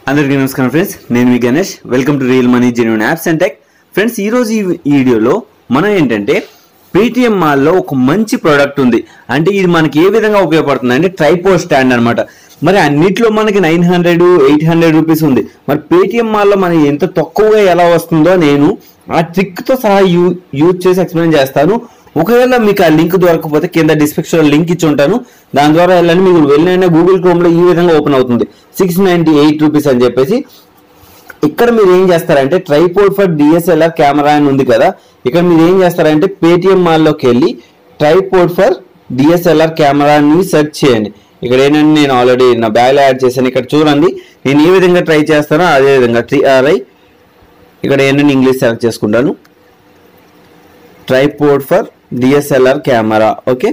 అందరికీ నమస్కారం ఫ్రెండ్స్ నేను మీ Ganesh welcome to real money genuine apps and tech friends ఈ రోజు ఈ ఈ వీడియోలో మనం ఏంటంటే పేటిఎం మాల్లో ఒక మంచి ప్రోడక్ట్ ఉంది అంటే ఇది మనకి ఏ విధంగా ఉపయోగపడుతుంది అంటే ట్రైపో స్టాండ్ అన్నమాట మరి అన్నిట్లో మనకి nine hundred eight hundred rupees ఉంది మరి పేటిఎం మాల్లో మనకి ఎంత తక్కువగా ఎలా వస్తుందో నేను ఆ ట్రిక్ తో సహా యూ యూజ్ చేసి ఎక్స్ప్లెయిన్ చేస్తాను ఒకవేళ మీకు ఆ లింక్ దొరకకపోతే కింద డిస్క్రిప్షన్ లింక్ ఇచ్చి ఉంటాను దాని ద్వారా వెళ్ళండి మీకు వెళ్ళిన గూగుల్ క్రోమ్ లో ఈ విధంగా ఓపెన్ అవుతుంది సిక్స్ నైన్టీ ఎయిట్ రూపీస్ అని చెప్పేసి ఇక్కడ మీరు ఏం చేస్తారంటే ట్రైపోర్డ్ ఫర్ డిఎస్ఎల్ఆర్ కెమెరా అని ఉంది కదా ఇక్కడ మీరు ఏం చేస్తారంటే పేటిఎం మాల్లోకి వెళ్ళి ట్రైపోర్డ్ ఫర్ డిఎస్ఎల్ఆర్ కెమెరాని సెర్చ్ చేయండి ఇక్కడ ఏంటంటే నేను ఆల్రెడీ నా బ్యాగ్లో యాడ్ చేశాను ఇక్కడ చూడండి నేను ఏ విధంగా ట్రై చేస్తానో అదే విధంగా టీఆర్ఐ ఇక్కడ ఏంటంటే ఇంగ్లీష్ సెలెక్ట్ చేసుకుంటాను tripod for DSLR camera okay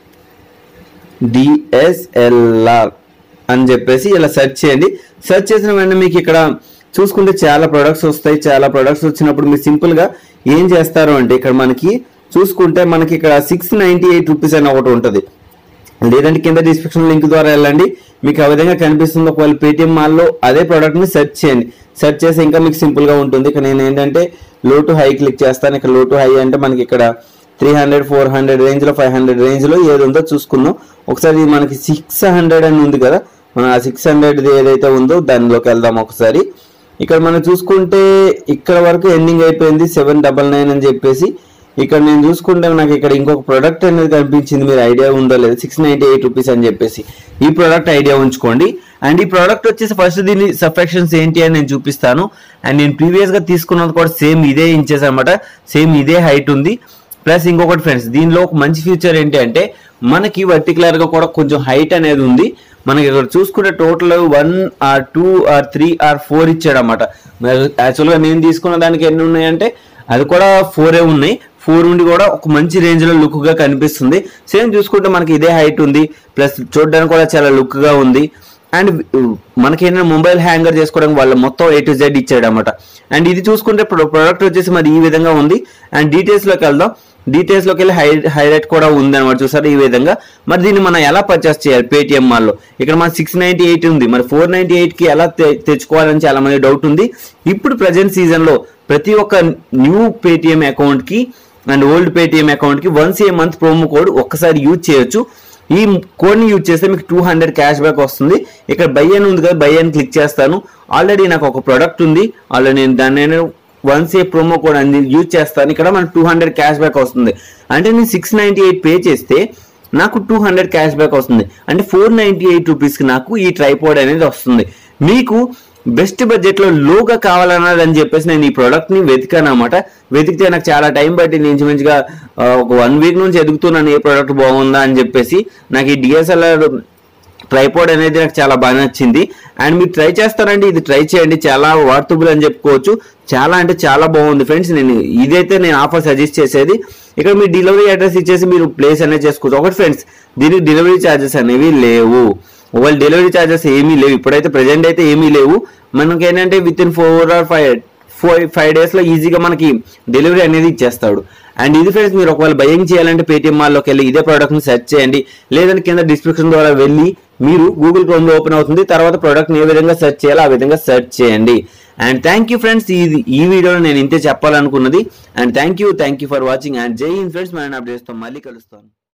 DSLR అని చెప్పేసి ఇలా సెర్చ్ చేయండి సెర్చ్ చేసిన వెంటనే మీకు ఇక్కడ చూసుకుంటే చాలా ప్రొడక్ట్స్ వస్తాయి చాలా ప్రొడక్ట్స్ వచ్చినప్పుడు మీరు సింపుల్ గా ఏం చేస్తారు అంటే ఇక్కడ మనకి చూసుకుంటే మనకి ఇక్కడ సిక్స్ నైన్టీ ఎయిట్ రూపీస్ అని ఒకటి ఉంటుంది లేదంటే కింద డిస్క్రిప్షన్ లింక్ ద్వారా వెళ్ళండి మీకు ఆ విధంగా కనిపిస్తుంది ఒకవేళ పేటిఎం మాల్లో అదే ప్రోడక్ట్ ని సెర్చ్ చేయండి సెర్చ్ చేసి ఇంకా మీకు సింపుల్ గా ఉంటుంది ఇక్కడ నేను ఏంటంటే లో టు హై క్లిక్ చేస్తాను ఇక్కడ లో టు హై అంటే మనకి ఇక్కడ three hundred four hundred range లో ఫైవ్ హండ్రెడ్ రేంజ్ లో ఏది ఉందో చూసుకుందాం ఒకసారి ఇది మనకి సిక్స్ హండ్రెడ్ అని ఉంది కదా మనం ఆ సిక్స్ హండ్రెడ్ ఏదైతే ఉందో దానిలోకి వెళ్దాం ఒకసారి ఇక్కడ మనం చూసుకుంటే ఇక్కడ వరకు ఎండింగ్ అయిపోయింది సెవెన్ డబల్ నైన్ అని చెప్పేసి ఇక్కడ నేను చూసుకుంటే నాకు ఇక్కడ ఇంకొక ప్రోడక్ట్ అనేది కనిపించింది మీరు ఐడియా ఉందో లేదు సిక్స్ నైన్టీ ఎయిట్ రూపీస్ అని చెప్పేసి ఈ ప్రోడక్ట్ ఐడియా ఉంచుకోండి అండ్ ఈ ప్రోడక్ట్ వచ్చేసి ఫస్ట్ దీని సబ్ఫెక్షన్స్ ఏంటి అని నేను చూపిస్తాను అండ్ నేను ప్రీవియస్ గా తీసుకున్నది కూడా సేమ్ ఇదే ఇంచెస్ అనమాట సేమ్ ఇదే హైట్ ఉంది ప్లస్ ఇంకొకటి ఫ్రెండ్స్ దీనిలో ఒక మంచి ఫీచర్ ఏంటి అంటే మనకి వర్టికులర్ గా కూడా కొంచెం హైట్ అనేది ఉంది మనకి ఇక్కడ చూసుకుంటే total one or two or three or four ఇచ్చాడు అనమాట యాక్చువల్గా నేను తీసుకున్న దానికి ఎన్ని ఉన్నాయంటే అది కూడా ఫోరే ఉన్నాయి ఫోర్ ఉండి కూడా ఒక మంచి రేంజ్ లో లుక్ గా కనిపిస్తుంది సేమ్ చూసుకుంటే మనకి ఇదే హైట్ ఉంది ప్లస్ చూడడానికి కూడా చాలా లుక్ గా ఉంది అండ్ మనకి ఏంటంటే మొబైల్ హ్యాంగర్ చేసుకోవడానికి వాళ్ళు మొత్తం ఏ టు జెడ్ ఇచ్చాడు అనమాట అండ్ ఇది చూసుకుంటే ప్రోడక్ట్ వచ్చేసి మరి ఈ విధంగా ఉంది అండ్ డీటెయిల్స్ లోకి వెళ్దాం డీటెయిల్స్ లోకి వెళ్ళి హై హైలైట్ కూడా ఉంది అనమాట చూసారు ఈ విధంగా మరి దీన్ని మనం ఎలా పర్చేస్ చేయాలి పేటిఎం మాల్లో ఇక్కడ మన సిక్స్ నైన్టీ ఎయిట్ ఉంది మరి ఫోర్ నైన్టీ ఎయిట్ కి ఎలా తె- తెచ్చుకోవాలని చాలా మంది డౌట్ ఉంది ఇప్పుడు ప్రజెంట్ సీజన్ లో ప్రతి ఒక్క న్యూ పేటిఎం అకౌంట్ కి అండ్ ఓల్డ్ పేటిఎం అకౌంట్ కి once a month promo code ఒక్కసారి యూజ్ చేయొచ్చు ఈ కోడ్ ని యూజ్ చేస్తే మీకు టూ హండ్రెడ్ క్యాష్ బ్యాక్ వస్తుంది ఇక్కడ బై అని ఉంది కదా బై అని క్లిక్ చేస్తాను ఆల్రెడీ నాకు ఒక ప్రోడక్ట్ ఉంది ఆల్రెడీ నేను దాన్ని నేను వన్స్ ఏ ప్రోమో కోడ్ అని యూజ్ చేస్తాను ఇక్కడ మనకు టూ హండ్రెడ్ క్యాష్ బ్యాక్ వస్తుంది అంటే నేను సిక్స్ నైన్టీ ఎయిట్ పే చేస్తే నాకు టూ హండ్రెడ్ క్యాష్ బ్యాక్ వస్తుంది అంటే ఫోర్ నైన్టీ ఎయిట్ రూపీస్కి నాకు ఈ ట్రైపోడ్ అనేది వస్తుంది మీకు బెస్ట్ బడ్జెట్ లో లోగా కావాలన్నది అని చెప్పేసి నేను ఈ ప్రోడక్ట్ ని వెతికాను అనమాట వెతికితే నాకు చాలా టైం పట్టింది ఇంచుమించుగా ఆ, ఒక వన్ వీక్ నుంచి ఎదుగుతున్నాను ఏ ప్రోడక్ట్ బాగుందా అని చెప్పేసి నాకు ఈ డిఎస్ఎల్ఆర్ ట్రైపోడ్ అనేది నాకు చాలా బాగా నచ్చింది అండ్ మీరు ట్రై చేస్తారండి ఇది ట్రై చేయండి చాలా వార్తబుల్ అని చెప్పుకోవచ్చు చాలా అంటే చాలా బాగుంది ఫ్రెండ్స్ నేను ఇదైతే నేను ఆఫర్ సజెస్ట్ చేసేది ఇక్కడ మీ డెలివరీ అడ్రస్ ఇచ్చేసి మీరు ప్లేస్ అనేది చేసుకోవచ్చు ఒకటి ఫ్రెండ్స్ దీనికి డెలివరీ ఛార్జెస్ అనేవి లేవు ఒకవేళ డెలివరీ ఛార్జెస్ ఏమీ లేవు ఇప్పుడైతే ప్రజెంట్ అయితే ఏమీ లేవు మనకి ఏంటంటే with in four or five four five days లో ఈజీగా మనకి డెలివరీ అనేది ఇచ్చేస్తాడు అండ్ ఇది ఫ్రెండ్స్ మీరు ఒకవేళ బయింగ్ చేయాలంటే పేటిఎం మాల్లోకి వెళ్ళి ఇదే ప్రోడక్ట్ ని సెర్చ్ చేయండి లేదంటే కింద డిస్క్రిప్షన్ ద్వారా వెళ్ళి మీరు గూగుల్ క్రోమ్ లో ఓపెన్ అవుతుంది తర్వాత ప్రోడక్ట్ ని ఏ విధంగా సెర్చ్ చేయాలో ఆ విధంగా సెర్చ్ చేయండి అండ్ థ్యాంక్ యూ ఫ్రెండ్స్ ఇది ఈ వీడియోలో నేను ఇంతే చెప్పాలనుకున్నది and thank you thank you for watching and జై హింద్ ఫ్రెండ్స్ మన అప్డేట్స్ తో మళ్ళీ కలుస్తాను